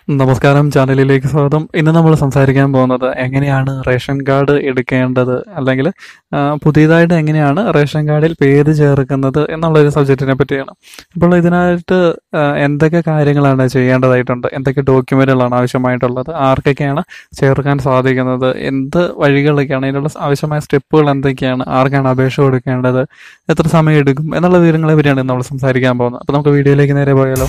നമസ്കാരം ചാനലിലേക്ക് സ്വാഗതം ഇന്ന് നമ്മൾ സംസാരിക്കാൻ പോകുന്നത് എങ്ങനെയാണ് റേഷൻ കാർഡ് എടുക്കേണ്ടത് അല്ലെങ്കിൽ ആ, പുതിയതായിട്ട് എങ്ങനെയാണ് റേഷൻ കാർഡിൽ പേര് ചേർക്കുന്നത് എന്നുള്ളൊരു സബ്ജക്റ്റിനെ പറ്റിയാണ് അപ്പോൾ ഇതിനായിട്ട് ആ, എന്തൊക്കെ കാര്യങ്ങളാണ് ചെയ്യേണ്ടതായിട്ടുണ്ട് എന്തൊക്കെ ഡോക്യുമെന്റുകളാണ് ആവശ്യമായിട്ടുള്ളത് ആർക്കൊക്കെയാണ് ചേർക്കാൻ സാധിക്കുന്നത് എന്ത് വഴികളൊക്കെയാണ് ഇതിനുള്ള ആവശ്യമായ സ്റ്റെപ്പുകൾ എന്തൊക്കെയാണ് ആർക്കാണ് അപേക്ഷ കൊടുക്കേണ്ടത് എത്ര സമയം എടുക്കും എന്നുള്ള വിവരങ്ങളെ പറ്റിയാണ് ഇന്ന് നമ്മൾ സംസാരിക്കാൻ പോകുന്നത് അപ്പോൾ നമുക്ക് വീഡിയോയിലേക്ക് നേരെ പോയാലോ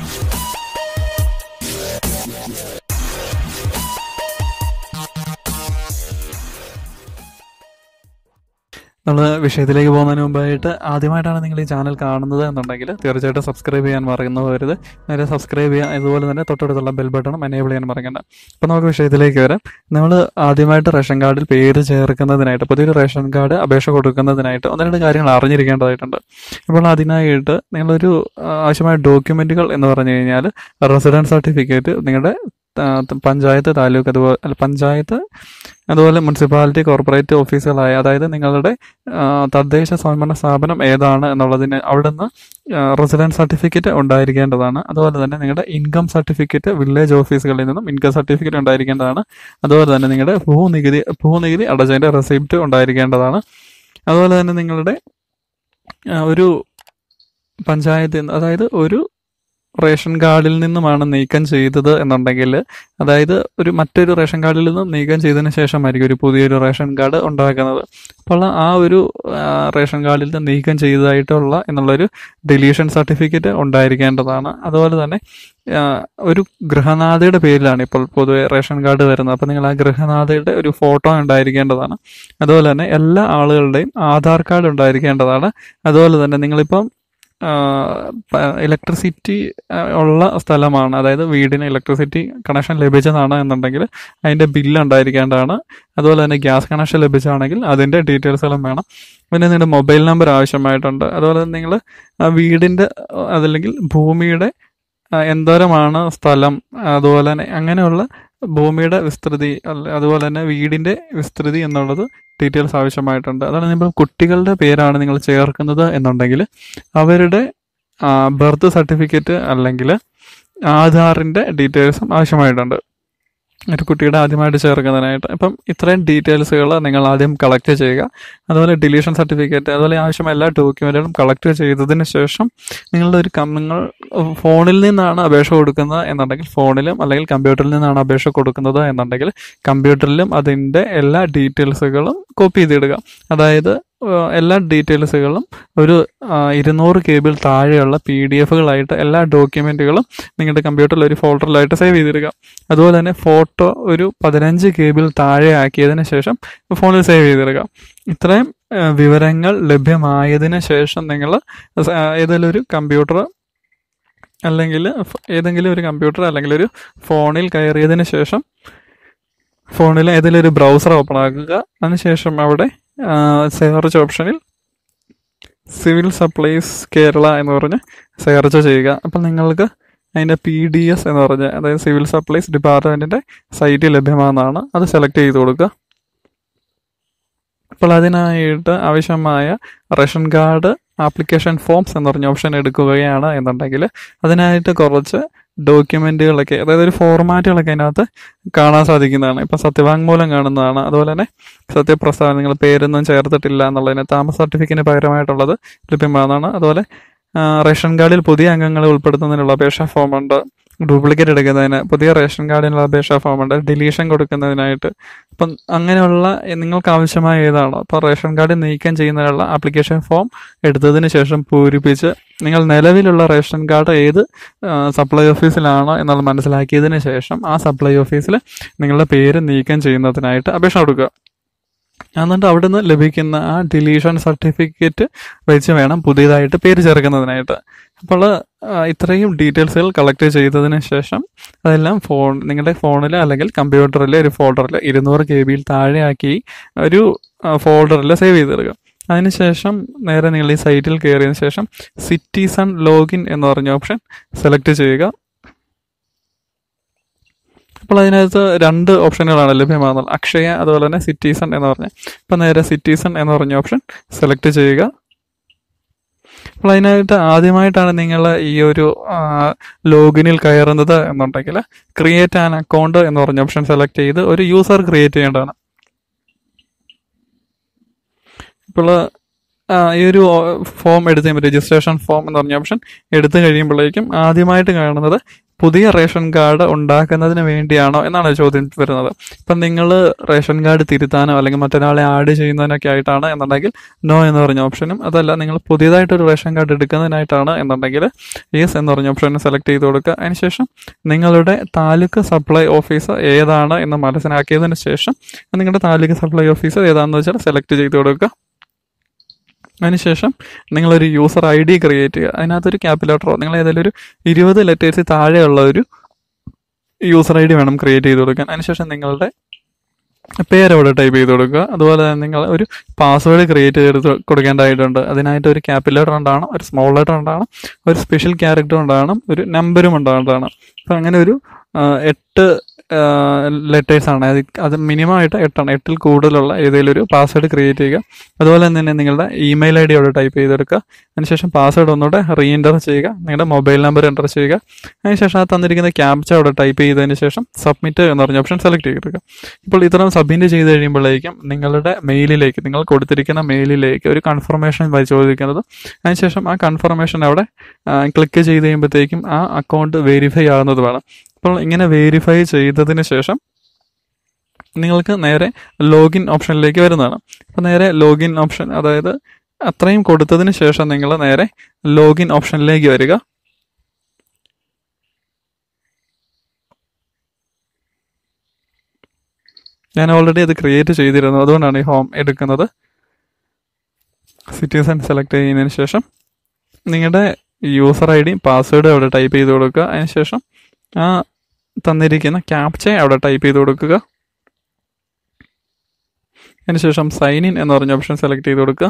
നമ്മൾ വിഷയത്തിലേക്ക് പോകുന്നതിന് മുമ്പായിട്ട് ആദ്യമായിട്ടാണ് നിങ്ങൾ ഈ ചാനൽ കാണുന്നത് എന്നുണ്ടെങ്കിൽ തീർച്ചയായിട്ടും സബ്സ്ക്രൈബ് ചെയ്യാൻ മറന്നു പോകരുത് നേരെ സബ്സ്ക്രൈബ് ചെയ്യുക ഇതുപോലെ തന്നെ തൊട്ടടുത്തുള്ള ബെൽ ബട്ടണും എനേബിൾ ചെയ്യാൻ മറക്കണ്ട അപ്പോൾ നമുക്ക് വിഷയത്തിലേക്ക് വരാം നമ്മൾ ആദ്യമായിട്ട് റേഷൻ കാർഡിൽ പേര് ചേർക്കുന്നതിനായിട്ട് പുതിയൊരു റേഷൻ കാർഡ് അപേക്ഷ കൊടുക്കുന്നതിനായിട്ട് ഒന്ന് രണ്ട് കാര്യങ്ങൾ അറിഞ്ഞിരിക്കേണ്ടതായിട്ടുണ്ട് അപ്പോൾ അതിനായിട്ട് നിങ്ങളൊരു ആ, ആവശ്യമായ ഡോക്യുമെന്റുകൾ എന്ന് പറഞ്ഞു കഴിഞ്ഞാൽ റെസിഡൻസ് സർട്ടിഫിക്കറ്റ് നിങ്ങളുടെ ആ, പഞ്ചായത്ത് താലൂക്ക് അതുപോലെ അല്ല പഞ്ചായത്ത് അതുപോലെ മുനിസിപ്പാലിറ്റി കോർപ്പറേറ്റ് ഓഫീസുകളായ അതായത് നിങ്ങളുടെ ആ, തദ്ദേശ സ്വയംഭരണ സ്ഥാപനം ഏതാണ് എന്നുള്ളതിന് അവിടുന്ന് റെസിഡൻസ് സർട്ടിഫിക്കറ്റ് ഉണ്ടായിരിക്കേണ്ടതാണ് അതുപോലെ തന്നെ നിങ്ങളുടെ ഇൻകം സർട്ടിഫിക്കറ്റ് വില്ലേജ് ഓഫീസുകളിൽ നിന്നും ഇൻകം സർട്ടിഫിക്കറ്റ് ഉണ്ടായിരിക്കേണ്ടതാണ് അതുപോലെ തന്നെ നിങ്ങളുടെ ഭൂനികുതി ഭൂനികുതി അടച്ചതിൻ്റെ റെസിപ്റ്റ് ഉണ്ടായിരിക്കേണ്ടതാണ് അതുപോലെ തന്നെ നിങ്ങളുടെ ആ, ഒരു പഞ്ചായത്തിൽ നിന്ന് അതായത് ഒരു റേഷൻ കാർഡിൽ നിന്നുമാണ് നീക്കം ചെയ്തത് എന്നുണ്ടെങ്കിൽ അതായത് ഒരു മറ്റൊരു റേഷൻ കാർഡിൽ നിന്നും നീക്കം ചെയ്തതിന് ശേഷമായിരിക്കും ഒരു പുതിയൊരു റേഷൻ കാർഡ് ഉണ്ടാക്കുന്നത് അപ്പോൾ ആ ഒരു ആ, റേഷൻ കാർഡിൽ നിന്ന് നീക്കം ചെയ്തതായിട്ടുള്ള എന്നുള്ളൊരു ഡിലീഷൻ സർട്ടിഫിക്കറ്റ് ഉണ്ടായിരിക്കേണ്ടതാണ് അതുപോലെ തന്നെ ആ, ഒരു ഗൃഹനാഥയുടെ പേരിലാണ് ഇപ്പോൾ പൊതുവെ റേഷൻ കാർഡ് വരുന്നത് അപ്പോൾ നിങ്ങൾ ആ ഗൃഹനാഥയുടെ ഒരു ഫോട്ടോ ഉണ്ടായിരിക്കേണ്ടതാണ് അതുപോലെ തന്നെ എല്ലാ ആളുകളുടെയും ആധാർ കാർഡ് ഉണ്ടായിരിക്കേണ്ടതാണ് അതുപോലെ തന്നെ നിങ്ങളിപ്പം ഇലക്ട്രിസിറ്റി ഉള്ള സ്ഥലമാണ് അതായത് വീടിന് ഇലക്ട്രിസിറ്റി കണക്ഷൻ ലഭിച്ചതാണ് എന്നുണ്ടെങ്കിൽ അതിൻ്റെ ബില്ല് ഉണ്ടായിരിക്കേണ്ടതാണ് അതുപോലെ തന്നെ ഗ്യാസ് കണക്ഷൻ ലഭിച്ചാണെങ്കിൽ അതിൻ്റെ ഡീറ്റെയിൽസുകളും വേണം പിന്നെ നിങ്ങളുടെ മൊബൈൽ നമ്പർ ആവശ്യമായിട്ടുണ്ട് അതുപോലെ തന്നെ നിങ്ങൾ വീടിൻ്റെ അതല്ലെങ്കിൽ ഭൂമിയുടെ ആ, എന്തോരമാണ് സ്ഥലം അതുപോലെ തന്നെ അങ്ങനെയുള്ള ഭൂമിയുടെ വിസ്തൃതി അല്ല- അതുപോലെ തന്നെ വീടിൻ്റെ വിസ്തൃതി എന്നുള്ളത് ഡീറ്റെയിൽസ് ആവശ്യമായിട്ടുണ്ട് അതാണ് നിങ്ങൾ കുട്ടികളുടെ പേരാണ് നിങ്ങൾ ചേർക്കുന്നത് എന്നുണ്ടെങ്കിൽ അവരുടെ ബർത്ത് സർട്ടിഫിക്കറ്റ് അല്ലെങ്കിൽ ആധാറിൻ്റെ ഡീറ്റെയിൽസും ആവശ്യമായിട്ടുണ്ട് ഒരു കുട്ടിയുടെ ആദ്യമായിട്ട് ചേർക്കുന്നതിനായിട്ട് അപ്പം ഇത്രയും ഡീറ്റെയിൽസുകൾ നിങ്ങൾ ആദ്യം കളക്ട് ചെയ്യുക അതുപോലെ ഡിലീഷൻ സർട്ടിഫിക്കറ്റ് അതുപോലെ ആവശ്യമായ എല്ലാ ഡോക്യുമെൻറ്റുകളും കളക്ട് ചെയ്തതിന് ശേഷം നിങ്ങളുടെ ഒരു കം നിങ്ങൾ ഫോണിൽ നിന്നാണ് അപേക്ഷ കൊടുക്കുന്നത് എന്നുണ്ടെങ്കിൽ ഫോണിലും അല്ലെങ്കിൽ കമ്പ്യൂട്ടറിൽ നിന്നാണ് അപേക്ഷ കൊടുക്കുന്നത് എന്നുണ്ടെങ്കിൽ കമ്പ്യൂട്ടറിലും അതിൻ്റെ എല്ലാ ഡീറ്റെയിൽസുകളും കോപ്പി ചെയ്തിടുക അതായത് ആ, എല്ലാ ഡീറ്റെയിൽസുകളും ഒരു ആ, ഇരുന്നൂറ് കെ ബിയിൽ താഴെയുള്ള പി ഡി എഫുകളായിട്ട് എല്ലാ ഡോക്യുമെൻറ്റുകളും നിങ്ങളുടെ കമ്പ്യൂട്ടറിൽ ഒരു ഫോൾഡറിലായിട്ട് സേവ് ചെയ്തിടുക അതുപോലെ തന്നെ ഫോട്ടോ ഒരു പതിനഞ്ച് കെ ബിയിൽ താഴെ ആക്കിയതിന് ശേഷം ഫോണിൽ സേവ് ചെയ്തിടുക ഇത്രയും ആ, വിവരങ്ങൾ ലഭ്യമായതിന് ശേഷം നിങ്ങൾ ഏതെങ്കിലും ഒരു കമ്പ്യൂട്ടർ അല്ലെങ്കിൽ ഫ് ഏതെങ്കിലും ഒരു കമ്പ്യൂട്ടർ അല്ലെങ്കിൽ ഒരു ഫോണിൽ കയറിയതിന് ശേഷം ഫോണിൽ ഏതെങ്കിലും ഒരു ബ്രൗസർ ഓപ്പൺ ആക്കുക അതിനുശേഷം അവിടെ സെർച്ച് ഓപ്ഷനിൽ സിവിൽ സപ്ലൈസ് കേരള എന്ന് പറഞ്ഞ് സെർച്ച് ചെയ്യുക അപ്പം നിങ്ങൾക്ക് അതിൻ്റെ പി ഡി എസ് എന്ന് പറഞ്ഞ അതായത് സിവിൽ സപ്ലൈസ് ഡിപ്പാർട്ട്മെൻറ്റിൻ്റെ സൈറ്റ് ലഭ്യമാണെന്നാണ് അത് സെലക്ട് ചെയ്ത് കൊടുക്കുക അപ്പോൾ അതിനായിട്ട് ആവശ്യമായ റേഷൻ കാർഡ് ആപ്ലിക്കേഷൻ ഫോംസ് എന്ന് പറഞ്ഞ ഓപ്ഷൻ എടുക്കുകയാണ് എന്നുണ്ടെങ്കിൽ അതിനായിട്ട് കുറച്ച് ഡോക്യുമെൻറ്റുകളൊക്കെ അതായത് ഒരു ഫോർമാറ്റുകളൊക്കെ അതിനകത്ത് കാണാൻ സാധിക്കുന്നതാണ് ഇപ്പം സത്യവാങ്മൂലം കാണുന്നതാണ് അതുപോലെ തന്നെ സത്യപ്രസ്താവന നിങ്ങൾ പേരൊന്നും ചേർത്തിട്ടില്ല എന്നുള്ളതിന് താമസ സർട്ടിഫിക്കറ്റിന് പകരമായിട്ടുള്ളത് ലഭ്യമാകുന്നതാണ് അതുപോലെ ആ, റേഷൻ കാർഡിൽ പുതിയ അംഗങ്ങളെ ഉൾപ്പെടുത്തുന്നതിനുള്ള അപേക്ഷാ ഫോമുണ്ട് ഡ്യൂപ്ലിക്കേറ്റ് എടുക്കുന്നതിന് പുതിയ റേഷൻ കാർഡിനുള്ള അപേക്ഷാ ഫോമുണ്ട് ഡിലീഷൻ കൊടുക്കുന്നതിനായിട്ട് അപ്പം അങ്ങനെയുള്ള നിങ്ങൾക്ക് ആവശ്യമായ ഏതാണോ അപ്പോൾ റേഷൻ കാർഡ് നീക്കം ചെയ്യുന്നതിനുള്ള ആപ്ലിക്കേഷൻ ഫോം എടുത്തതിന് ശേഷം പൂരിപ്പിച്ച് നിങ്ങൾ നിലവിലുള്ള റേഷൻ കാർഡ് ഏത് ആ, സപ്ലൈ ഓഫീസിലാണോ എന്നുള്ളത് മനസ്സിലാക്കിയതിന് ശേഷം ആ സപ്ലൈ ഓഫീസിൽ നിങ്ങളുടെ പേര് നീക്കം ചെയ്യുന്നതിനായിട്ട് അപേക്ഷ കൊടുക്കുക എന്നിട്ട് അവിടുന്ന് ലഭിക്കുന്ന ആ ഡിലീഷൻ സർട്ടിഫിക്കറ്റ് വെച്ച് വേണം പുതിയതായിട്ട് പേര് ചേർക്കുന്നതിനായിട്ട് അപ്പോൾ ആ, ഇത്രയും ഡീറ്റെയിൽസുകൾ കളക്ട് ചെയ്തതിന് ശേഷം അതെല്ലാം ഫോൺ നിങ്ങളുടെ ഫോണിൽ അല്ലെങ്കിൽ കമ്പ്യൂട്ടറിലെ ഒരു ഫോൾഡറിൽ ഇരുന്നൂറ് കെ ബിയിൽ താഴെയാക്കി ഒരു ഫോൾഡറിൽ സേവ് ചെയ്തിടുക അതിനുശേഷം നേരെ നിങ്ങൾ ഈ സൈറ്റിൽ കയറിയതിന് ശേഷം സിറ്റിസൺ ലോഗിൻ എന്ന് പറഞ്ഞ ഓപ്ഷൻ സെലക്ട് ചെയ്യുക അപ്പോൾ അതിനകത്ത് രണ്ട് ഓപ്ഷനുകളാണ് ലഭ്യമാകുന്നത് അക്ഷയ അതുപോലെ തന്നെ സിറ്റിസൺ എന്ന് പറഞ്ഞ ഇപ്പം നേരെ സിറ്റിസൺ എന്ന് പറഞ്ഞ ഓപ്ഷൻ സെലക്ട് ചെയ്യുക അപ്പോൾ അതിനായിട്ട് ആദ്യമായിട്ടാണ് നിങ്ങൾ ഈ ഒരു ലോഗിനിൽ കയറുന്നത് എന്നുണ്ടെങ്കിൽ ക്രിയേറ്റ് ആൻ അക്കൗണ്ട് എന്ന് പറഞ്ഞ ഓപ്ഷൻ സെലക്ട് ചെയ്ത് ഒരു യൂസർ ക്രിയേറ്റ് ചെയ്യേണ്ടതാണ് ഇപ്പോൾ ആ, ഈ ഒരു ഫോം എടുത്ത് കഴിയുമ്പോൾ രജിസ്ട്രേഷൻ ഫോം എന്ന് പറഞ്ഞ ഓപ്ഷൻ എടുത്തു കഴിയുമ്പോഴേക്കും ആദ്യമായിട്ട് കാണുന്നത് പുതിയ റേഷൻ കാർഡ് ഉണ്ടാക്കുന്നതിന് വേണ്ടിയാണോ എന്നാണ് ചോദ്യം വരുന്നത് ഇപ്പം നിങ്ങൾ റേഷൻ കാർഡ് തിരുത്താനോ അല്ലെങ്കിൽ മറ്റൊരാളെ ആഡ് ചെയ്യുന്നതിനൊക്കെ ആയിട്ടാണ് എന്നുണ്ടെങ്കിൽ നോ എന്ന് പറഞ്ഞ ഓപ്ഷനും അതല്ല നിങ്ങൾ പുതിയതായിട്ടൊരു റേഷൻ കാർഡ് എടുക്കുന്നതിനായിട്ടാണ് എന്നുണ്ടെങ്കിൽ യെസ് എന്ന് പറഞ്ഞ ഓപ്ഷനും സെലക്ട് ചെയ്ത് കൊടുക്കുക അതിനുശേഷം നിങ്ങളുടെ താലൂക്ക് സപ്ലൈ ഓഫീസർ ഏതാണ് എന്ന് മനസ്സിലാക്കിയതിന് ശേഷം നിങ്ങളുടെ താലൂക്ക് സപ്ലൈ ഓഫീസർ ഏതാണെന്ന് വെച്ചാൽ സെലക്ട് ചെയ്ത് കൊടുക്കുക അതിനുശേഷം നിങ്ങളൊരു യൂസർ ഐ ഡി ക്രിയേറ്റ് ചെയ്യുക അതിനകത്തൊരു ക്യാപിലേറ്ററോ നിങ്ങൾ ഏതെങ്കിലും ഒരു ഇരുപത് ലെറ്റേഴ്സ് താഴെയുള്ള ഒരു യൂസർ ഐ ഡി വേണം ക്രിയേറ്റ് ചെയ്ത് കൊടുക്കാൻ അതിനുശേഷം നിങ്ങളുടെ പേര് അവിടെ ടൈപ്പ് ചെയ്ത് കൊടുക്കുക അതുപോലെ തന്നെ നിങ്ങൾ ഒരു പാസ്വേഡ് ക്രിയേറ്റ് ചെയ്ത് കൊടുക്കേണ്ടതായിട്ടുണ്ട് അതിനായിട്ട് ഒരു ക്യാപിലേറ്റർ ഉണ്ടാകണം ഒരു സ്മോൾ ലെറ്റർ ഉണ്ടാകണം ഒരു സ്പെഷ്യൽ ക്യാരക്ടർ ഉണ്ടാകണം ഒരു നമ്പരും ഉണ്ടാകേണ്ടതാണ് അപ്പം അങ്ങനെ ഒരു ആ, എട്ട് ലെറ്റേഴ്സ് ആണ് അത് അത് മിനിമം ആയിട്ട് എട്ടാണ് എട്ടിൽ കൂടുതലുള്ള ഏതെങ്കിലും ഒരു പാസ്വേഡ് ക്രിയേറ്റ് ചെയ്യുക അതുപോലെ തന്നെ നിങ്ങളുടെ ഇമെയിൽ ഐ ഡി അവിടെ ടൈപ്പ് ചെയ്തെടുക്കുക അതിനുശേഷം പാസ്വേഡ് ഒന്നുകൂടെ റീ എൻ്റർ ചെയ്യുക നിങ്ങളുടെ മൊബൈൽ നമ്പർ എൻ്റർ ചെയ്യുക അതിനുശേഷം ആ തന്നിരിക്കുന്ന ക്യാപ്ച അവിടെ ടൈപ്പ് ചെയ്തതിന് ശേഷം സബ്മിറ്റ് എന്ന് പറഞ്ഞ ഓപ്ഷൻ സെലക്ട് ചെയ്തെടുക്കുക ഇപ്പോൾ ഇത്രയും സബ്മിറ്റ് ചെയ്ത് കഴിയുമ്പോഴേക്കും നിങ്ങളുടെ മെയിലിലേക്ക് നിങ്ങൾ കൊടുത്തിരിക്കുന്ന മെയിലിലേക്ക് ഒരു കൺഫർമേഷൻ ചോദിക്കുന്നത് അതിനുശേഷം ആ കൺഫർമേഷൻ അവിടെ ക്ലിക്ക് ചെയ്ത് കഴിയുമ്പോഴത്തേക്കും ആ അക്കൗണ്ട് വെരിഫൈ ആകുന്നതുമാണ് അപ്പോൾ ഇങ്ങനെ വെരിഫൈ ചെയ്തതിന് ശേഷം നിങ്ങൾക്ക് നേരെ ലോഗിൻ ഓപ്ഷനിലേക്ക് വരുന്നതാണ് അപ്പോൾ നേരെ ലോഗിൻ ഓപ്ഷൻ അതായത് അത്രയും കൊടുത്തതിന് ശേഷം നിങ്ങൾ നേരെ ലോഗിൻ ഓപ്ഷനിലേക്ക് വരിക ഞാൻ ഓൾറെഡി അത് ക്രിയേറ്റ് ചെയ്തിരുന്നു അതുകൊണ്ടാണ് ഈ ഹോം എടുക്കുന്നത് സിറ്റിസൺ സെലക്ട് ചെയ്യുന്നതിന് ശേഷം നിങ്ങളുടെ യൂസർ ഐ ഡി പാസ്വേഡ് അവിടെ ടൈപ്പ് ചെയ്ത് കൊടുക്കുക അതിനുശേഷം ആ തന്നിരിക്കുന്ന ക്യാപ്ച അവിടെ ടൈപ്പ് ചെയ്ത് കൊടുക്കുക അതിനുശേഷം സൈൻ ഇൻ എന്ന് പറഞ്ഞ ഓപ്ഷൻ സെലക്ട് ചെയ്ത് കൊടുക്കുക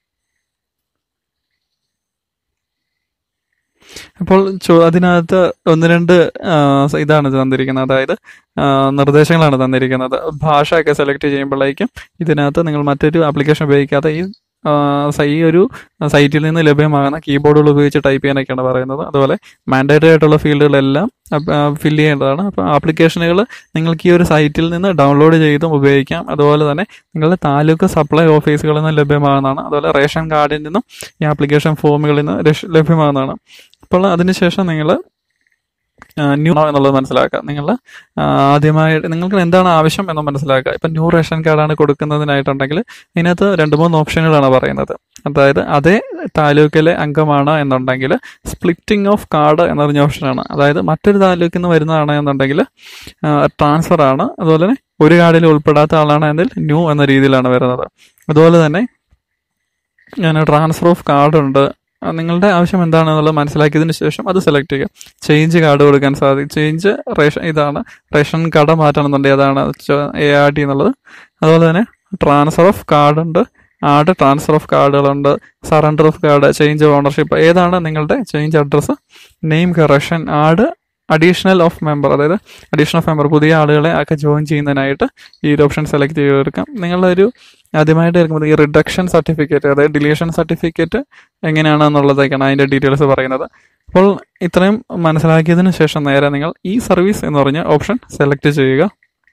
അപ്പോൾ ചോ- അതിനകത്ത് ഒന്ന് രണ്ട് ആ, ഇതാണ് തന്നിരിക്കുന്നത് അതായത് ആ, നിർദ്ദേശങ്ങളാണ് തന്നിരിക്കുന്നത് ഭാഷയൊക്കെ സെലക്ട് ചെയ്യുമ്പോഴേക്കും ഇതിനകത്ത് നിങ്ങൾ മറ്റൊരു ആപ്ലിക്കേഷൻ ഉപയോഗിക്കാതെ ഈ ആ, സ- ഈ ഒരു സൈറ്റിൽ നിന്ന് ലഭ്യമാകുന്ന കീബോർഡുകൾ ഉപയോഗിച്ച് ടൈപ്പ് ചെയ്യാനൊക്കെയാണ് പറയുന്നത് അതുപോലെ മാൻഡേറ്ററി ആയിട്ടുള്ള ഫീൽഡുകളെല്ലാം ഫില്ല് ചെയ്യേണ്ടതാണ് അപ്പോൾ ആപ്ലിക്കേഷനുകൾ നിങ്ങൾക്ക് ഈ ഒരു സൈറ്റിൽ നിന്ന് ഡൗൺലോഡ് ചെയ്തും ഉപയോഗിക്കാം അതുപോലെ തന്നെ നിങ്ങളുടെ താലൂക്ക് സപ്ലൈ ഓഫീസുകളിൽ നിന്ന് ലഭ്യമാകുന്നതാണ് അതുപോലെ റേഷൻ കാർഡിൽ നിന്നും ഈ ആപ്ലിക്കേഷൻ ഫോമുകളിൽ നിന്ന് രക്ഷ- ലഭ്യമാകുന്നതാണ് അപ്പോൾ അതിനുശേഷം നിങ്ങൾ ന്യൂ എന്നുള്ളത് മനസ്സിലാക്കുക നിങ്ങൾ ആദ്യമായിട്ട് നിങ്ങൾക്ക് എന്താണ് ആവശ്യം എന്ന് മനസ്സിലാക്കുക ഇപ്പം ന്യൂ റേഷൻ കാർഡാണ് കൊടുക്കുന്നതിനായിട്ടുണ്ടെങ്കിൽ ഇതിനകത്ത് രണ്ട് മൂന്ന് ഓപ്ഷനുകളാണ് പറയുന്നത് അതായത് അതേ താലൂക്കിലെ അംഗമാണ് എന്നുണ്ടെങ്കിൽ സ്പ്ലിറ്റിംഗ് ഓഫ് കാർഡ് എന്ന് പറഞ്ഞ ഓപ്ഷനാണ് അതായത് മറ്റൊരു താലൂക്കിൽ നിന്ന് വരുന്നതാണ് എന്നുണ്ടെങ്കിൽ ട്രാൻസ്ഫർ ആണ് അതുപോലെ തന്നെ ഒരു കാർഡിൽ ഉൾപ്പെടാത്ത ആളാണ് എങ്കിൽ ന്യൂ എന്ന രീതിയിലാണ് വരുന്നത് അതുപോലെ തന്നെ ഞാൻ ട്രാൻസ്ഫർ ഓഫ് കാർഡ് ഉണ്ട് ആ, നിങ്ങളുടെ ആവശ്യം എന്താണെന്നുള്ളത് മനസ്സിലാക്കിയതിന് ശേഷം അത് സെലക്ട് ചെയ്യുക ചേഞ്ച് കാർഡ് കൊടുക്കാൻ സാധിക്കും ചേഞ്ച് റേഷൻ ഇതാണ് റേഷൻ കട മാറ്റണമെന്നുണ്ടെങ്കിൽ അതാണ് എ ആർ ടി എന്നുള്ളത് അതുപോലെ തന്നെ ട്രാൻസ്ഫർ ഓഫ് കാർഡ് ഉണ്ട് ആഡ് ട്രാൻസ്ഫർ ഓഫ് കാർഡുകളുണ്ട് surrender of card change ownership ഏതാണ് നിങ്ങളുടെ change address name correction add additional of member അതായത് അഡീഷണൽ ഓഫ് മെമ്പർ പുതിയ ആളുകളെ ഒക്കെ ജോയിൻ ചെയ്യുന്നതിനായിട്ട് ഈ ഒരു ഓപ്ഷൻ സെലക്ട് ചെയ്ത് കൊടുക്കാം നിങ്ങളുടെ ഒരു ആദ്യമായിട്ട് എടുക്കുമ്പോൾ ഈ റിഡക്ഷൻ സർട്ടിഫിക്കറ്റ് അതായത് ഡിലീഷൻ സർട്ടിഫിക്കറ്റ് എങ്ങനെയാണെന്നുള്ളതൊക്കെയാണ് അതിൻ്റെ ഡീറ്റെയിൽസ് പറയുന്നത് അപ്പോൾ ഇത്രയും മനസ്സിലാക്കിയതിന് ശേഷം നേരെ നിങ്ങൾ ഈ സർവീസ് എന്ന് പറഞ്ഞ ഓപ്ഷൻ സെലക്ട് ചെയ്യുക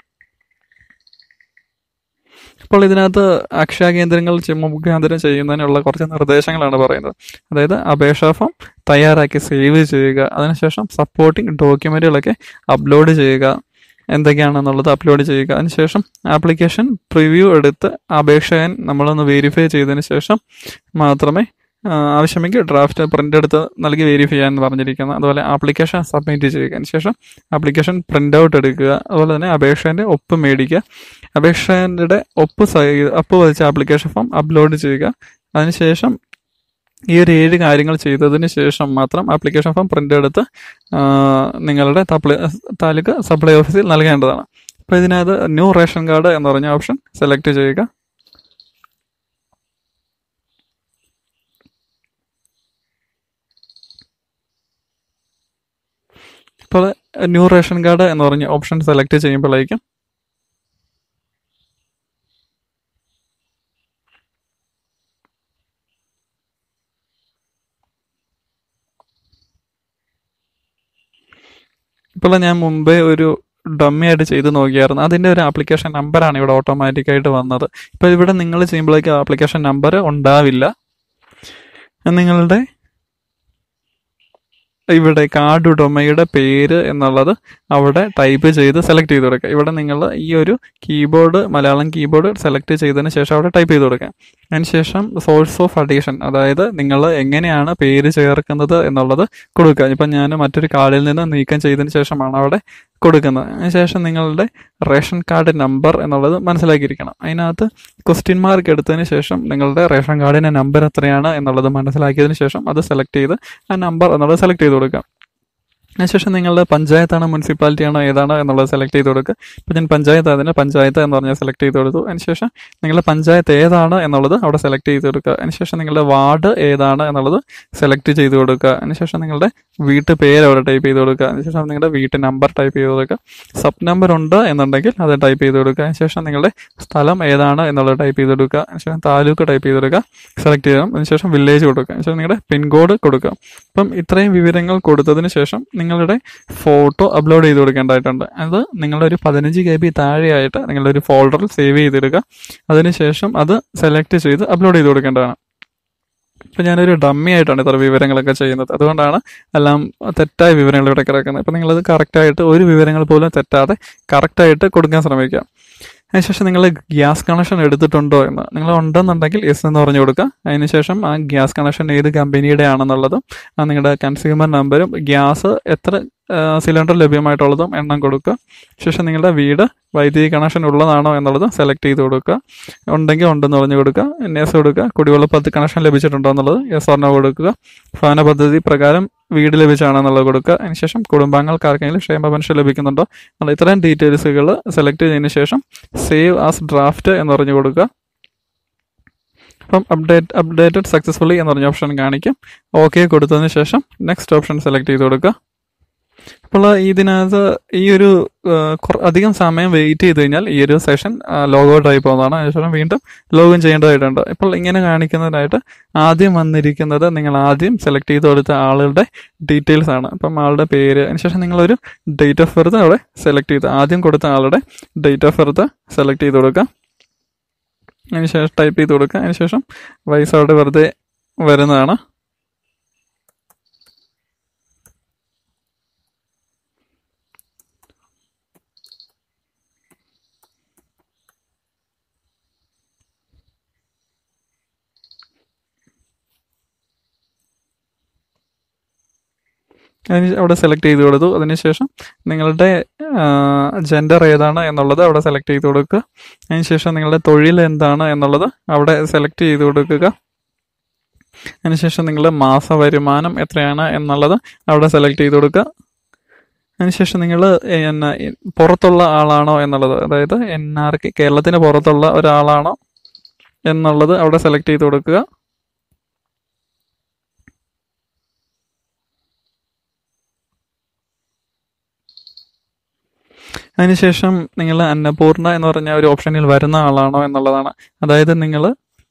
അപ്പോൾ ഇതിനകത്ത് അക്ഷയ കേന്ദ്രങ്ങൾ ചെ- മുഖാന്തരം ചെയ്യുന്നതിനുള്ള കുറച്ച് നിർദ്ദേശങ്ങളാണ് പറയുന്നത് അതായത് അപേക്ഷാ ഫോം തയ്യാറാക്കി സേവ് ചെയ്യുക അതിനുശേഷം സപ്പോർട്ടിംഗ് ഡോക്യുമെന്റുകളൊക്കെ അപ്ലോഡ് ചെയ്യുക എന്തൊക്കെയാണെന്നുള്ളത് അപ്ലോഡ് ചെയ്യുക അതിനുശേഷം ആപ്ലിക്കേഷൻ പ്രിവ്യൂ എടുത്ത് അപേക്ഷകൻ നമ്മളൊന്ന് വെരിഫൈ ചെയ്തതിന് ശേഷം മാത്രമേ ആ, ആവശ്യമെങ്കിൽ ഡ്രാഫ്റ്റ് പ്രിന്റ് എടുത്ത് നൽകി വെരിഫൈ ചെയ്യാൻ പറഞ്ഞിരിക്കുന്നത് അതുപോലെ ആപ്ലിക്കേഷൻ സബ്മിറ്റ് ചെയ്യുക അതിനുശേഷം ആപ്ലിക്കേഷൻ പ്രിന്റ് ഔട്ട് എടുക്കുക അതുപോലെ തന്നെ അപേക്ഷേൻ്റെ ഒപ്പ് മേടിക്കുക അപേക്ഷയുടെ ഒപ്പ് സൈ ഒപ്പ് പതിച്ച ആപ്ലിക്കേഷൻ ഫോം അപ്ലോഡ് ചെയ്യുക അതിനുശേഷം ഈ ഒരു ഏഴ് കാര്യങ്ങൾ ചെയ്തതിന് ശേഷം മാത്രം ആപ്ലിക്കേഷൻ ഫോം പ്രിന്റ് എടുത്ത് ആ, നിങ്ങളുടെ തപ്ലി- താലൂക്ക് സപ്ലൈ ഓഫീസിൽ നൽകേണ്ടതാണ് അപ്പോൾ ഇതിനകത്ത് ന്യൂ റേഷൻ കാർഡ് എന്ന് പറഞ്ഞ ഓപ്ഷൻ സെലക്ട് ചെയ്യുക ഇപ്പോൾ ന്യൂ റേഷൻ കാർഡ് എന്ന് പറഞ്ഞ ഓപ്ഷൻ സെലക്ട് ചെയ്യുമ്പോഴേക്കും ഇപ്പോൾ ഞാൻ മുമ്പേ ഒരു ഡമ്മി ആയിട്ട് ചെയ്ത് നോക്കിയായിരുന്നു അതിൻ്റെ ഒരു ആപ്ലിക്കേഷൻ നമ്പറാണ് ഇവിടെ ഓട്ടോമാറ്റിക്കായിട്ട് വന്നത് ഇപ്പോൾ ഇവിടെ നിങ്ങൾ ചെയ്യുമ്പോഴേക്കും ആപ്ലിക്കേഷൻ നമ്പർ ഉണ്ടാവില്ല നിങ്ങളുടെ ഇവിടെ കാർഡ് ഉടമയുടെ പേര് എന്നുള്ളത് അവിടെ ടൈപ്പ് ചെയ്ത് സെലക്ട് ചെയ്ത് കൊടുക്കുക ഇവിടെ നിങ്ങൾ ഈ ഒരു കീബോർഡ് മലയാളം കീബോർഡ് സെലക്ട് ചെയ്തതിന് ശേഷം അവിടെ ടൈപ്പ് ചെയ്ത് കൊടുക്കുക അതിനുശേഷം സോഴ്സ് ഓഫ് അഡീഷൻ അതായത് നിങ്ങൾ എങ്ങനെയാണ് പേര് ചേർക്കുന്നത് എന്നുള്ളത് കൊടുക്കുക ഇപ്പം ഞാൻ മറ്റൊരു കാർഡിൽ നിന്ന് നീക്കം ചെയ്തതിന് ശേഷമാണ് അവിടെ കൊടുക്കുന്നത് അതിനുശേഷം നിങ്ങളുടെ റേഷൻ കാർഡ് നമ്പർ എന്നുള്ളത് മനസ്സിലാക്കിയിരിക്കണം അതിനകത്ത് ക്വസ്റ്റ്യൻ മാർക്ക് എടുത്തതിന് ശേഷം നിങ്ങളുടെ റേഷൻ കാർഡിൻ്റെ നമ്പർ എത്രയാണ് എന്നുള്ളത് മനസ്സിലാക്കിയതിന് ശേഷം അത് സെലക്ട് ചെയ്ത് ആ നമ്പർ എന്നുള്ളത് സെലക്ട് ചെയ്ത് കൊടുക്കുക അതിനുശേഷം നിങ്ങളുടെ പഞ്ചായത്താണോ മുനിസിപ്പാലിറ്റി ആണോ ഏതാണോ എന്നുള്ളത് സെലക്ട് ചെയ്ത് കൊടുക്കുക ഇപ്പം ഞാൻ പഞ്ചായത്ത് അതിന് പഞ്ചായത്ത് എന്ന് പറഞ്ഞാൽ സെലക്ട് ചെയ്ത് കൊടുത്തു അതിനുശേഷം നിങ്ങളുടെ പഞ്ചായത്ത് ഏതാണ് എന്നുള്ളത് അവിടെ സെലക്ട് ചെയ്ത് കൊടുക്കുക അതിനുശേഷം നിങ്ങളുടെ വാർഡ് ഏതാണ് എന്നുള്ളത് സെലക്ട് ചെയ്ത് കൊടുക്കുക അതിനുശേഷം നിങ്ങളുടെ വീട്ടു പേര് അവിടെ ടൈപ്പ് ചെയ്ത് കൊടുക്കുക അതിനുശേഷം നിങ്ങളുടെ വീട്ടു നമ്പർ ടൈപ്പ് ചെയ്ത് കൊടുക്കുക സബ് നമ്പർ ഉണ്ട് എന്നുണ്ടെങ്കിൽ അത് ടൈപ്പ് ചെയ്ത് കൊടുക്കുക അതിനുശേഷം നിങ്ങളുടെ സ്ഥലം ഏതാണ് എന്നുള്ളത് ടൈപ്പ് ചെയ്ത് കൊടുക്കുക അതിനുശേഷം താലൂക്ക് ടൈപ്പ് ചെയ്ത് കൊടുക്കുക സെലക്ട് ചെയ്യണം അതിനുശേഷം വില്ലേജ് കൊടുക്കുക അതിനുശേഷം നിങ്ങളുടെ പിൻകോഡ് കൊടുക്കുക അപ്പം ഇത്രയും വിവരങ്ങൾ കൊടുത്തതിന് ശേഷം നിങ്ങളുടെ ഫോട്ടോ അപ്ലോഡ് ചെയ്ത് കൊടുക്കേണ്ടതായിട്ടുണ്ട് അത് നിങ്ങളുടെ ഒരു പതിനഞ്ച് കെ ബി താഴെയായിട്ട് നിങ്ങളുടെ ഒരു ഫോൾഡറിൽ സേവ് ചെയ്തിടുക അതിനുശേഷം അത് സെലക്ട് ചെയ്ത് അപ്ലോഡ് ചെയ്ത് കൊടുക്കേണ്ടതാണ് ഇപ്പം ഞാനൊരു ഡമ്മി ആയിട്ടാണ് ഇത്ര വിവരങ്ങളൊക്കെ ചെയ്യുന്നത് അതുകൊണ്ടാണ് എല്ലാം തെറ്റായ വിവരങ്ങൾ ഇവിടെ കിടക്കുന്നത് അപ്പം നിങ്ങളത് കറക്റ്റായിട്ട് ഒരു വിവരങ്ങൾ പോലും തെറ്റാതെ കറക്റ്റായിട്ട് കൊടുക്കാൻ ശ്രമിക്കുക അതിനുശേഷം നിങ്ങൾ ഗ്യാസ് കണക്ഷൻ എടുത്തിട്ടുണ്ടോ എന്ന് നിങ്ങൾ ഉണ്ടെന്നുണ്ടെങ്കിൽ യെസ് എന്ന് പറഞ്ഞു കൊടുക്കുക അതിനുശേഷം ആ ഗ്യാസ് കണക്ഷൻ ഏത് കമ്പനിയുടെ ആണെന്നുള്ളതും ആ നിങ്ങളുടെ കൺസ്യൂമർ നമ്പരും ഗ്യാസ് എത്ര സിലിണ്ടർ ലഭ്യമായിട്ടുള്ളതും എണ്ണം കൊടുക്കുക ശേഷം നിങ്ങളുടെ വീട് വൈദ്യുതി കണക്ഷൻ ഉള്ളതാണോ എന്നുള്ളത് സെലക്ട് ചെയ്ത് കൊടുക്കുക ഉണ്ടെങ്കിൽ ഉണ്ടെന്ന് പറഞ്ഞു കൊടുക്കുക എസ് കൊടുക്കുക കുടിവെള്ള പദ്ധതി കണക്ഷൻ ലഭിച്ചിട്ടുണ്ടോ എന്നുള്ളത് എസ് ഓർണോ കൊടുക്കുക ഭവന പദ്ധതി പ്രകാരം വീട് ലഭിച്ചാണോ എന്നുള്ളത് കൊടുക്കുക അതിനുശേഷം കുടുംബാംഗങ്ങൾക്ക് ആർക്കെങ്കിലും ക്ഷേമ പെൻഷൻ ലഭിക്കുന്നുണ്ടോ എന്നുള്ള ഇത്രയും ഡീറ്റെയിൽസുകൾ സെലക്ട് ചെയ്തതിന് ശേഷം സേവ് ആസ് ഡ്രാഫ്റ്റ് എന്ന് പറഞ്ഞു കൊടുക്കുക അപ്പം അപ്ഡേറ്റ് അപ്ഡേറ്റഡ് സക്സസ്ഫുള്ളി എന്ന് പറഞ്ഞ ഓപ്ഷൻ കാണിക്കും ഓക്കെ കൊടുത്തതിന് ശേഷം നെക്സ്റ്റ് ഓപ്ഷൻ സെലക്ട് ചെയ്ത് കൊടുക്കുക അപ്പോൾ ഇതിനകത്ത് ഈ ഒരു അധികം സമയം വെയിറ്റ് ചെയ്ത് കഴിഞ്ഞാൽ ഈ ഒരു സെഷൻ ലോഗ് ഔട്ട് ആയി പോകുന്നതാണ് അതിനുശേഷം വീണ്ടും ലോഗിൻ ചെയ്യേണ്ടതായിട്ടുണ്ട് ഇപ്പോൾ ഇങ്ങനെ കാണിക്കുന്നതിനായിട്ട് ആദ്യം വന്നിരിക്കുന്നത് നിങ്ങൾ ആദ്യം സെലക്ട് ചെയ്ത് കൊടുത്ത ആളുടെ ഡീറ്റെയിൽസ് ആണ് അപ്പം ആളുടെ പേര് അതിനുശേഷം നിങ്ങളൊരു ഡേറ്റ് ഓഫ് ബർത്ത് അവിടെ സെലക്ട് ചെയ്ത് ആദ്യം കൊടുത്ത ആളുടെ ഡേറ്റ് ഓഫ് ബർത്ത് സെലക്ട് ചെയ്ത് കൊടുക്കുക അതിനുശേഷം ടൈപ്പ് ചെയ്ത് കൊടുക്കുക അതിനുശേഷം വയസ്സ് അവിടെ വെറുതെ വരുന്നതാണ് അതിന് അവിടെ സെലക്ട് ചെയ്ത് കൊടുത്തു അതിനുശേഷം നിങ്ങളുടെ ജെൻഡർ ഏതാണ് എന്നുള്ളത് അവിടെ സെലക്ട് ചെയ്ത് കൊടുക്കുക അതിനുശേഷം നിങ്ങളുടെ തൊഴിൽ എന്താണ് എന്നുള്ളത് അവിടെ സെലക്ട് ചെയ്ത് കൊടുക്കുക അതിനുശേഷം നിങ്ങളുടെ മാസ വരുമാനം എത്രയാണ് എന്നുള്ളത് അവിടെ സെലക്ട് ചെയ്ത് കൊടുക്കുക അതിനുശേഷം നിങ്ങൾ എന്നാ പുറത്തുള്ള ആളാണോ എന്നുള്ളത് അതായത് എൻ ആർ കെ കേരളത്തിന് പുറത്തുള്ള ഒരാളാണോ എന്നുള്ളത് അവിടെ സെലക്ട് ചെയ്ത് കൊടുക്കുക അതിനുശേഷം നിങ്ങൾ അന്നപൂർണ എന്ന് പറഞ്ഞ ഒരു ഓപ്ഷനിൽ വരുന്ന ആളാണോ എന്നുള്ളതാണ് അതായത് നിങ്ങൾ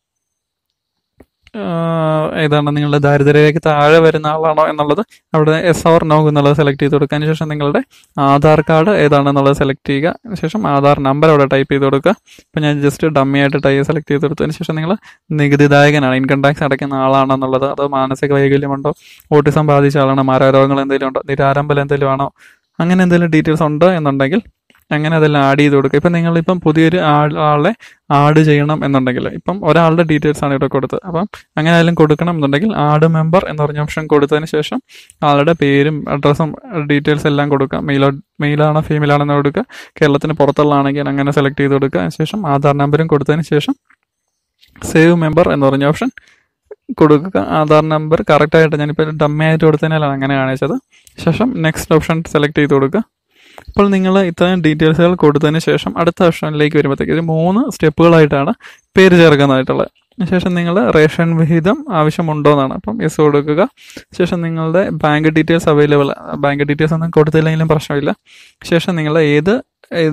ഏതാണ് നിങ്ങളുടെ ദാരിദ്ര്യരേഖയ്ക്ക് താഴെ വരുന്ന ആളാണോ എന്നുള്ളത് അവിടെ എസ് ഓർ നോ എന്നുള്ളത് സെലക്ട് ചെയ്ത് കൊടുക്കുക അതിനുശേഷം നിങ്ങളുടെ ആധാർ കാർഡ് ഏതാണെന്നുള്ളത് സെലക്ട് ചെയ്യുക അതിനുശേഷം ആധാർ നമ്പർ അവിടെ ടൈപ്പ് ചെയ്ത് കൊടുക്കുക ഇപ്പം ഞാൻ ജസ്റ്റ് ഡമ്മി ആയിട്ട് ടൈ സെലക്ട് ചെയ്ത് കൊടുത്തതിന് ശേഷം നിങ്ങൾ നികുതിദായകനാണ് ഇൻകം ടാക്സ് അടയ്ക്കുന്ന ആളാണെന്നുള്ളത് അതോ മാനസിക വൈകല്യമുണ്ടോ ഓട്ടിസം ബാധിച്ച ആളാണോ മാരാരോഗങ്ങൾ എന്തെങ്കിലും ഉണ്ടോ നിരാരംഭം എന്തെങ്കിലും ആണോ അങ്ങനെ എന്തെങ്കിലും ഡീറ്റെയിൽസ് ഉണ്ട് എന്നുണ്ടെങ്കിൽ അങ്ങനെ അതെല്ലാം ആഡ് ചെയ്ത് കൊടുക്കുക ഇപ്പം നിങ്ങളിപ്പം പുതിയൊരു ആൾ ആളെ ആഡ് ചെയ്യണം എന്നുണ്ടെങ്കിൽ ഇപ്പം ഒരാളുടെ ഡീറ്റെയിൽസ് ആണ് ഇവിടെ കൊടുത്തത് അപ്പം അങ്ങനെ ആയാലും കൊടുക്കണം എന്നുണ്ടെങ്കിൽ ആഡ് മെമ്പർ എന്ന് പറഞ്ഞ ഓപ്ഷൻ കൊടുത്തതിന് ശേഷം ആളുടെ പേരും അഡ്രസ്സും ഡീറ്റെയിൽസ് എല്ലാം കൊടുക്കുക മെയിലോ മെയിലാണോ ഫീമെയിലാണെന്ന് കൊടുക്കുക കേരളത്തിന് പുറത്തുള്ളതാണെങ്കിൽ അങ്ങനെ സെലക്ട് ചെയ്ത് കൊടുക്കുക അതിനുശേഷം ആധാർ നമ്പറും കൊടുത്തതിന് ശേഷം സേവ് മെമ്പർ എന്ന് പറഞ്ഞ ഓപ്ഷൻ കൊടുക്കുക ആധാർ നമ്പർ കറക്റ്റായിട്ട് ഞാനിപ്പോൾ ഡമ്മി ആയിട്ട് കൊടുത്തതിനാലാണ് അങ്ങനെ കാണിച്ചത് ശേഷം നെക്സ്റ്റ് ഓപ്ഷൻ സെലക്ട് ചെയ്ത് കൊടുക്കുക അപ്പോൾ നിങ്ങൾ ഇത്രയും ഡീറ്റെയിൽസുകൾ കൊടുത്തതിന് ശേഷം അടുത്ത ഓപ്ഷനിലേക്ക് വരുമ്പോഴത്തേക്ക് ഇത് മൂന്ന് സ്റ്റെപ്പുകളായിട്ടാണ് പേര് ചേർക്കുന്നതായിട്ടുള്ളത് ശേഷം നിങ്ങൾ റേഷൻ വിഹിതം ആവശ്യമുണ്ടോ എന്നാണ് അപ്പം യെസ് കൊടുക്കുക ശേഷം നിങ്ങളുടെ bank details available bank details ഒന്നും കൊടുത്തില്ലെങ്കിലും പ്രശ്നമില്ല ശേഷം നിങ്ങൾ ഏത്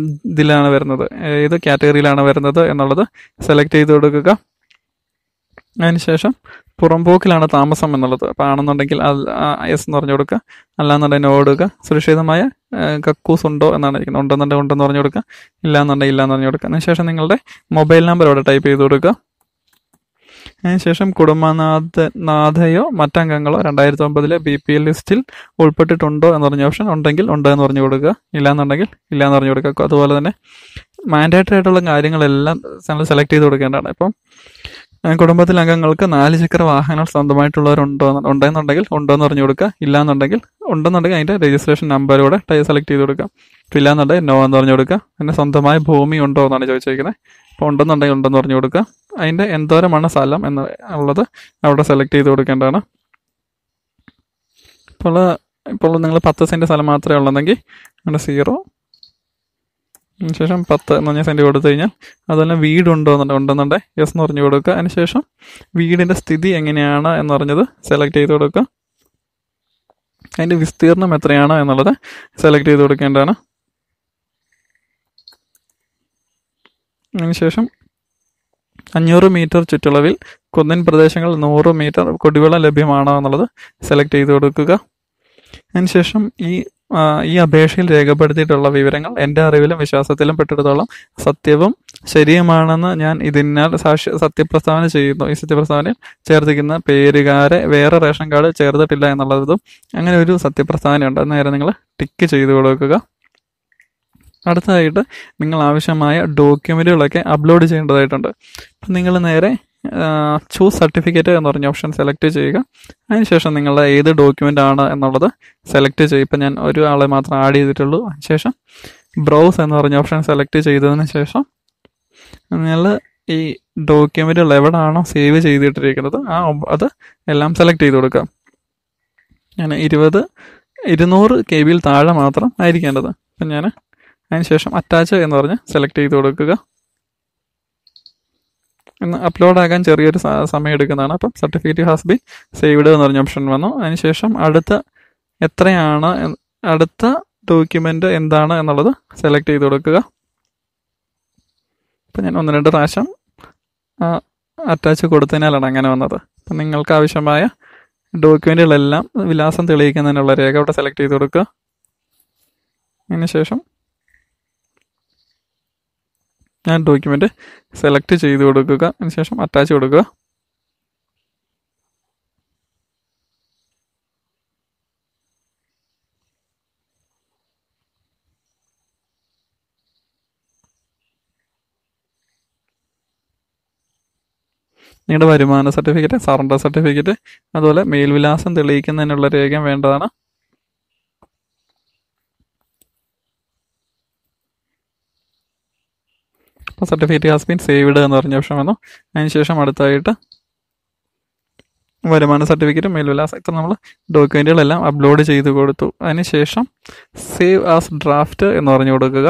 ഇതിലാണ് വരുന്നത് ഏത് കാറ്റഗറിയിലാണ് വരുന്നത് എന്നുള്ളത് സെലക്ട് ചെയ്ത് കൊടുക്കുക അതിനുശേഷം പുറംപോക്കിലാണ് താമസം എന്നുള്ളത് അപ്പോൾ ആണെന്നുണ്ടെങ്കിൽ അത് എസ് എന്ന് പറഞ്ഞു കൊടുക്കുക അല്ലാന്നുണ്ടെങ്കിൽ നോ കൊടുക്കുക സുരക്ഷിതമായ ആ, കക്കൂസ് ഉണ്ടോ എന്നാണ് ഇരിക്കുന്നത് ഉണ്ടെന്നുണ്ടെങ്കിൽ ഉണ്ടെന്ന് പറഞ്ഞു കൊടുക്കുക ഇല്ലാന്നുണ്ടെങ്കിൽ ഇല്ലാന്ന് പറഞ്ഞു കൊടുക്കുക അതിനുശേഷം നിങ്ങളുടെ മൊബൈൽ നമ്പർ അവിടെ ടൈപ്പ് ചെയ്ത് കൊടുക്കുക അതിനുശേഷം കുടുംബനാഥ നാഥയോ മറ്റംഗങ്ങളോ രണ്ടായിരത്തി ഒമ്പതിലെ ബി പി എൽ ലിസ്റ്റിൽ ഉൾപ്പെട്ടിട്ടുണ്ടോ എന്ന് പറഞ്ഞ ഓപ്ഷൻ ഉണ്ടെങ്കിൽ ഉണ്ട് എന്ന് പറഞ്ഞു കൊടുക്കുക ഇല്ലാന്നുണ്ടെങ്കിൽ ഇല്ല എന്ന് പറഞ്ഞു കൊടുക്കുക അതുപോലെ തന്നെ മാൻഡേറ്ററി ആയിട്ടുള്ള കാര്യങ്ങളെല്ലാം നമ്മൾ സെലക്ട് ചെയ്ത് കൊടുക്കേണ്ടതാണ് ഇപ്പം ആ, കുടുംബത്തിലെ അംഗങ്ങൾക്ക് നാല് ചക്ര വാഹനങ്ങൾ സ്വന്തമായിട്ടുള്ളവരുണ്ടോ എന്ന് ഉണ്ടെന്നുണ്ടെങ്കിൽ ഉണ്ടോ എന്ന് പറഞ്ഞു കൊടുക്കുക ഇല്ലാന്നുണ്ടെങ്കിൽ ഉണ്ടെന്നുണ്ടെങ്കിൽ അതിൻ്റെ രജിസ്ട്രേഷൻ നമ്പറൂടെ സെലക്ട് ചെയ്ത് കൊടുക്കുക ഇപ്പം ഇല്ലാന്നുണ്ടെങ്കിൽ നോ എന്ന് പറഞ്ഞു കൊടുക്കുക പിന്നെ സ്വന്തമായ ഭൂമി ഉണ്ടോ എന്നാണ് ചോദിച്ചിരിക്കുന്നത് അപ്പോൾ ഉണ്ടെന്നുണ്ടെങ്കിൽ ഉണ്ടെന്ന് പറഞ്ഞു കൊടുക്കുക അതിൻ്റെ എന്തോരമാണ് സ്ഥലം എന്ന് ഉള്ളത് അവിടെ സെലക്ട് ചെയ്ത് കൊടുക്കേണ്ടതാണ് ഇപ്പോൾ ഇപ്പോൾ നിങ്ങൾ പത്ത് സെൻറ്റ് സ്ഥലം മാത്രമേ ഉള്ളതെങ്കിൽ അവിടെ സീറോ അതിനുശേഷം പത്ത് എന്ന് പറഞ്ഞ സെൻറ്റ് കൊടുത്തു കഴിഞ്ഞാൽ അതുപോലെ വീടുണ്ടോ എന്നുണ്ട് ഉണ്ടെന്നുണ്ടെ യെസ് എന്ന് പറഞ്ഞു കൊടുക്കുക അതിനുശേഷം വീടിൻ്റെ സ്ഥിതി എങ്ങനെയാണ് എന്ന് പറഞ്ഞത് സെലക്ട് ചെയ്ത് കൊടുക്കുക അതിൻ്റെ വിസ്തീർണം എത്രയാണ് എന്നുള്ളത് സെലക്ട് ചെയ്ത് കൊടുക്കേണ്ടതാണ് അതിനുശേഷം അഞ്ഞൂറ് മീറ്റർ ചുറ്റളവിൽ കുന്നിൻ പ്രദേശങ്ങൾ നൂറ് മീറ്റർ കുടിവെള്ളം ലഭ്യമാണോ എന്നുള്ളത് സെലക്ട് ചെയ്ത് കൊടുക്കുക അതിനുശേഷം ഈ ആ, ഈ അപേക്ഷയിൽ രേഖപ്പെടുത്തിയിട്ടുള്ള വിവരങ്ങൾ എൻ്റെ അറിവിലും വിശ്വാസത്തിലും പെട്ടിടത്തോളം സത്യവും ശരിയുമാണെന്ന് ഞാൻ ഇതിനാൽ സാക്ഷ്യ സത്യപ്രസ്താവന ചെയ്യുന്നു ഈ സത്യപ്രസ്താവനയിൽ ചേർത്തിരിക്കുന്ന പേരുകാരെ വേറെ റേഷൻ കാർഡ് ചേർത്തിട്ടില്ല എന്നുള്ളതും അങ്ങനെ ഒരു സത്യപ്രസ്താവനയുണ്ട് അത് നേരെ നിങ്ങൾ ടിക്ക് ചെയ്ത് കൊടുക്കുക അടുത്തതായിട്ട് നിങ്ങൾ ആവശ്യമായ ഡോക്യുമെൻറ്റുകളൊക്കെ അപ്ലോഡ് ചെയ്യേണ്ടതായിട്ടുണ്ട് അപ്പം നിങ്ങൾ നേരെ ചൂസ് സർട്ടിഫിക്കറ്റ് എന്ന് പറഞ്ഞ ഓപ്ഷൻ സെലക്ട് ചെയ്യുക അതിനുശേഷം നിങ്ങളുടെ ഏത് ഡോക്യുമെൻ്റ് ആണ് എന്നുള്ളത് സെലക്ട് ചെയ്യും ഇപ്പം ഞാൻ ഒരു ആളെ മാത്രം ആഡ് ചെയ്തിട്ടുള്ളൂ അതിനുശേഷം ബ്രൗസ് എന്ന് പറഞ്ഞ ഓപ്ഷൻ സെലക്ട് ചെയ്തതിന് ശേഷം നിങ്ങൾ ഈ ഡോക്യുമെൻറ്റുകൾ എവിടെയാണോ സേവ് ചെയ്തിട്ടിരിക്കുന്നത് ആ ഒബ്- അത് എല്ലാം സെലക്ട് ചെയ്ത് കൊടുക്കുക ഞാൻ ഇരുപത് ഇരുന്നൂറ് കെ ബിയിൽ താഴെ മാത്രം ആയിരിക്കേണ്ടത് അപ്പം ഞാൻ അതിനുശേഷം അറ്റാച്ച് എന്ന് പറഞ്ഞ് സെലക്ട് ചെയ്ത് കൊടുക്കുക ഇന്ന് അപ്ലോഡ് ആകാൻ ചെറിയൊരു സ- സമയം എടുക്കുന്നതാണ് അപ്പം സർട്ടിഫിക്കറ്റ് ഹാസ് ബീൻ സേവ്ഡ് എന്ന് പറഞ്ഞ ഓപ്ഷൻ വന്നു അതിനുശേഷം അടുത്ത എത്രയാണ് എന്ന് അടുത്ത ഡോക്യുമെൻ്റ് എന്താണ് എന്നുള്ളത് സെലക്ട് ചെയ്ത് കൊടുക്കുക അപ്പം ഞാൻ ഒന്ന് രണ്ട് പ്രാവശ്യം അറ്റാച്ച് കൊടുത്തതിനാലാണ് അങ്ങനെ വന്നത് അപ്പം നിങ്ങൾക്ക് ആവശ്യമായ ഡോക്യുമെൻറ്റുകളെല്ലാം വിലാസം തെളിയിക്കുന്നതിനുള്ള രേഖ അവിടെ സെലക്ട് ചെയ്ത് കൊടുക്കുക അതിനുശേഷം ഞാൻ ഡോക്യുമെൻ്റ് സെലക്ട് ചെയ്ത് കൊടുക്കുക അതിനുശേഷം അറ്റാച്ച് കൊടുക്കുക നിങ്ങളുടെ വരുമാന സർട്ടിഫിക്കറ്റ് സറണ്ടർ സർട്ടിഫിക്കറ്റ് അതുപോലെ മേൽവിലാസം തെളിയിക്കുന്നതിനുള്ള രേഖയും വേണ്ടതാണ് അപ്പോൾ സർട്ടിഫിക്കറ്റ് ഹാസ് ബീൻ സേവ്ഡ് എന്ന് പറഞ്ഞ ഓപ്ഷൻ വന്നു അതിനുശേഷം അടുത്തായിട്ട് വരുമാന സർട്ടിഫിക്കറ്റും മേൽവിലാസം ഇത്ര നമ്മൾ ഡോക്യുമെൻറ്റുകളെല്ലാം അപ്ലോഡ് ചെയ്ത് കൊടുത്തു അതിനുശേഷം സേവ് ആസ് ഡ്രാഫ്റ്റ് എന്ന് പറഞ്ഞു കൊടുക്കുക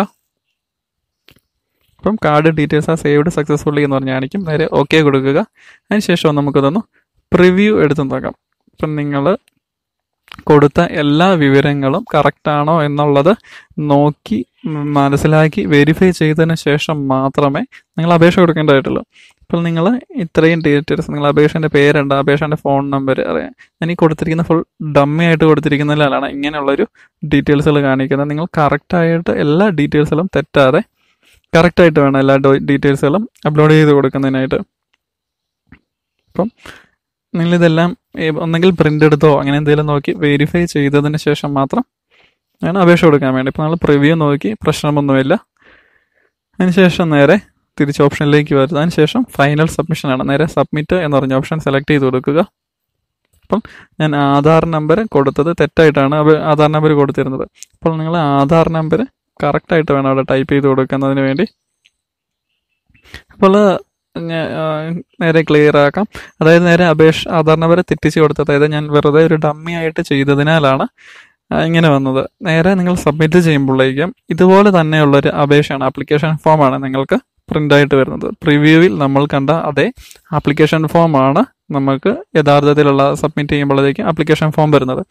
അപ്പം കാർഡ് ഡീറ്റെയിൽസ് ആ സേവ്ഡ് സക്സസ്ഫുള്ളി എന്ന് പറഞ്ഞ് കാണിക്കും നേരെ ഓക്കെ കൊടുക്കുക അതിനുശേഷം നമുക്കതൊന്ന് പ്രിവ്യൂ എടുത്ത് നോക്കാം ഇപ്പം നിങ്ങൾ കൊടുത്ത എല്ലാ വിവരങ്ങളും കറക്റ്റാണോ എന്നുള്ളത് നോക്കി മനസ്സിലാക്കി വെരിഫൈ ചെയ്തതിന് ശേഷം മാത്രമേ നിങ്ങൾ അപേക്ഷ കൊടുക്കേണ്ടതായിട്ടുള്ളൂ ഇപ്പോൾ നിങ്ങൾ ഇത്രയും ഡീറ്റെയിൽസ് നിങ്ങൾ അപേക്ഷൻ്റെ പേരുണ്ട് അപേക്ഷൻ്റെ ഫോൺ നമ്പർ അറിയാം ഞാൻ ഈ കൊടുത്തിരിക്കുന്ന ഫുൾ ഡമ്മി ആയിട്ട് കൊടുത്തിരിക്കുന്നതിലാണ് ഇങ്ങനെയുള്ളൊരു ഡീറ്റെയിൽസുകൾ കാണിക്കുന്നത് നിങ്ങൾ കറക്റ്റായിട്ട് എല്ലാ ഡീറ്റെയിൽസുകളും തെറ്റാതെ കറക്റ്റായിട്ട് വേണം എല്ലാ ഡീറ്റെയിൽസുകളും അപ്ലോഡ് ചെയ്ത് കൊടുക്കുന്നതിനായിട്ട് അപ്പം നിങ്ങളിതെല്ലാം ഏ, ഒന്നെങ്കിൽ പ്രിൻ്റ് എടുത്തോ അങ്ങനെ എന്തെങ്കിലും നോക്കി വെരിഫൈ ചെയ്തതിന് ശേഷം മാത്രം ആണ് അപേക്ഷ കൊടുക്കാൻ വേണ്ടി ഇപ്പോൾ നമ്മൾ പ്രിവ്യൂ നോക്കി പ്രശ്നമൊന്നുമില്ല അതിനുശേഷം നേരെ തിരിച്ച് ഓപ്ഷനിലേക്ക് വരുന്നത് അതിനുശേഷം ഫൈനൽ സബ്മിഷൻ ആണ് നേരെ സബ്മിറ്റ് എന്ന് പറഞ്ഞ ഓപ്ഷൻ സെലക്ട് ചെയ്ത് കൊടുക്കുക അപ്പം ഞാൻ ആധാർ നമ്പർ കൊടുത്തത് തെറ്റായിട്ടാണ് അവ- ആധാർ നമ്പർ കൊടുത്തിരുന്നത് അപ്പോൾ നിങ്ങൾ ആധാർ നമ്പർ കറക്റ്റായിട്ട് വേണം അവിടെ ടൈപ്പ് ചെയ്ത് കൊടുക്കുന്നതിന് വേണ്ടി അപ്പോൾ ഞാ- ആ, നേരെ ക്ലിയർ ആക്കാം അതായത് നേരെ അപേക്ഷ ആധാർ നമ്പർ തെറ്റിച്ച് കൊടുത്തത് അതായത് ഞാൻ വെറുതെ ഒരു ഡമ്മി ആയിട്ട് ചെയ്തതിനാലാണ് ആ, ഇങ്ങനെ വന്നത് നേരെ നിങ്ങൾ സബ്മിറ്റ് ചെയ്യുമ്പോഴേക്കും ഇതുപോലെ തന്നെയുള്ളൊരു അപേക്ഷയാണ് ആപ്ലിക്കേഷൻ ഫോമാണ് നിങ്ങൾക്ക് പ്രിൻ്റ് ആയിട്ട് വരുന്നത് പ്രിവ്യൂവിൽ നമ്മൾ കണ്ട അതേ ആപ്ലിക്കേഷൻ ഫോമാണ് നമുക്ക് യഥാർത്ഥത്തിലുള്ള സബ്മിറ്റ് ചെയ്യുമ്പോഴത്തേക്കും ആപ്ലിക്കേഷൻ ഫോം വരുന്നത്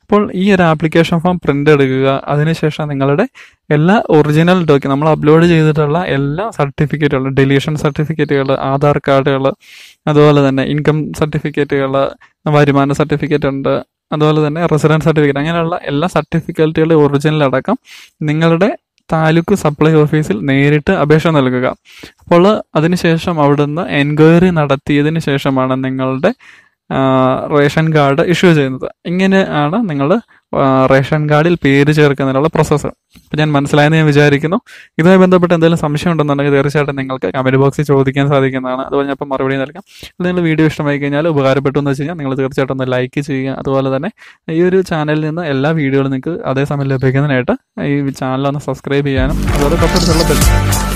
അപ്പോൾ ഈ ഒരു ആപ്ലിക്കേഷൻ ഫോം പ്രിന്റ് എടുക്കുക അതിനുശേഷം നിങ്ങളുടെ എല്ലാ ഒറിജിനൽ ഡോക്യു നമ്മൾ അപ്ലോഡ് ചെയ്തിട്ടുള്ള എല്ലാ സർട്ടിഫിക്കറ്റുകൾ ഡെലീഷൻ സർട്ടിഫിക്കറ്റുകൾ ആധാർ കാർഡുകൾ അതുപോലെ തന്നെ ഇൻകം സർട്ടിഫിക്കറ്റുകൾ വരുമാന സർട്ടിഫിക്കറ്റ് ഉണ്ട് അതുപോലെ തന്നെ റെസിഡൻസ് സർട്ടിഫിക്കറ്റ് അങ്ങനെയുള്ള എല്ലാ സർട്ടിഫിക്കറ്റുകളുടെ ഒറിജിനൽ അടക്കം നിങ്ങളുടെ താലൂക്ക് സപ്ലൈ ഓഫീസിൽ നേരിട്ട് അപേക്ഷ നൽകുക അപ്പോൾ അതിനുശേഷം അവിടുന്ന് എൻക്വയറി നടത്തിയതിന് ശേഷമാണ് നിങ്ങളുടെ ആ, റേഷൻ കാർഡ് ഇഷ്യൂ ചെയ്യുന്നത് ഇങ്ങനെയാണ് നിങ്ങൾ റേഷൻ കാർഡിൽ പേര് ചേർക്കുന്നതിനുള്ള പ്രോസസ്സ് അപ്പം ഞാൻ മനസ്സിലായെന്ന് ഞാൻ വിചാരിക്കുന്നു ഇതുമായി ബന്ധപ്പെട്ട് എന്തെങ്കിലും സംശയം ഉണ്ടെന്നുണ്ടെങ്കിൽ തീർച്ചയായിട്ടും നിങ്ങൾക്ക് കമൻറ്റ് ബോക്സിൽ ചോദിക്കാൻ സാധിക്കുന്നതാണ് അതുപോലെ ഞാൻ ഇപ്പം മറുപടി നൽകാം അത് നിങ്ങൾ വീഡിയോ ഇഷ്ടമായി കഴിഞ്ഞാൽ ഉപകാരപ്പെട്ടു എന്ന് വെച്ച് കഴിഞ്ഞാൽ നിങ്ങൾ തീർച്ചയായിട്ടും ഒന്ന് ലൈക്ക് ചെയ്യുക അതുപോലെ തന്നെ ഈ ഒരു ചാനലിൽ നിന്ന് എല്ലാ വീഡിയോകളും നിങ്ങൾക്ക് അതേസമയം ലഭിക്കുന്നതിനായിട്ട് ഈ ചാനൽ ഒന്ന് സബ്സ്ക്രൈബ് ചെയ്യാനും അതുപോലെ തൊട്ടടുത്തുള്ള ബെൽ